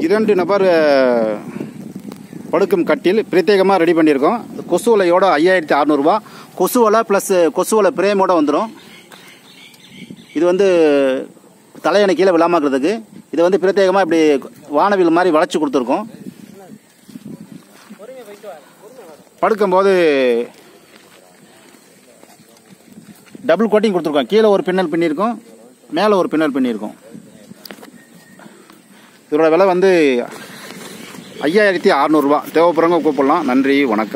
இரண்டு நபர் அஹ், படுக்கும் கட்டில் பிரத்யேகமாக ரெடி பண்ணியிருக்கோம் கொசு வலையோட ஐயாயிரத்தி அறநூறுபா கொசு வலை ப்ளஸ் கொசு வலை பிரேமோட வந்துடும் இது வந்து தலையணை கீழே விழாமாக்குறதுக்கு இது வந்து பிரத்யேகமாக இப்படி வானவில் மாதிரி வளைச்சி கொடுத்துருக்கோம் படுக்கும்போது டபுள் கோட்டிங் கொடுத்துருக்கோம் கீழே ஒரு பின்னல் பின்னியிருக்கோம் மேலே ஒரு பின்னல் பின்னியிருக்கோம் இதோட விலை வந்து ஐயாயிரத்தி அறநூறுபா தேவைப்படுறவங்க கூப்பிடலாம் நன்றி வணக்கம்